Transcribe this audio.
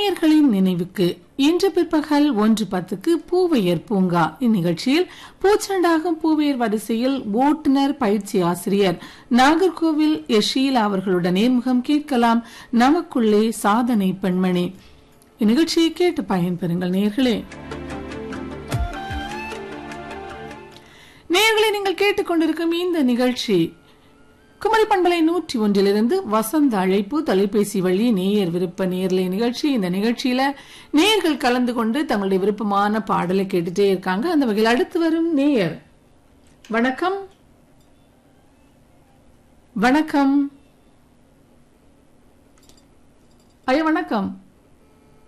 நேயர்களின் நினைவுக்கு இன்று பிற்பகல் ஒன்று பத்துக்கு பூவையர் பூங்கா இந்நிகழ்ச்சியில் பூச்செண்டாகும் பூவையர் வரிசையில் ஓட்டுநர் பயிற்சி ஆசிரியர் நாகர்கோவில் எஸ் ஷீலா அவர்களுடன் நேர்முகம் கேட்கலாம் நமக்குள்ளே சாதனை பெண்மணி இந்நிகழ்ச்சியை கேட்டு பயன்பெறுங்கள் நேயர்களே நேயர்களை நீங்கள் கேட்டுக்கொண்டிருக்கும் இந்த நிகழ்ச்சி குமரி பண்பலை நூற்றி ஒன்றிலிருந்து வசந்த அழைப்பு தொலைபேசி வழி நேயர் விருப்ப நேர்லை நிகழ்ச்சி இந்த நிகழ்ச்சியில நேயர்கள் கலந்து கொண்டு தங்களுடைய விருப்பமான பாடலை கேட்டுட்டே இருக்காங்க அந்த வகையில் அடுத்து வரும் நேயர் வணக்கம் வணக்கம் ஐயா வணக்கம்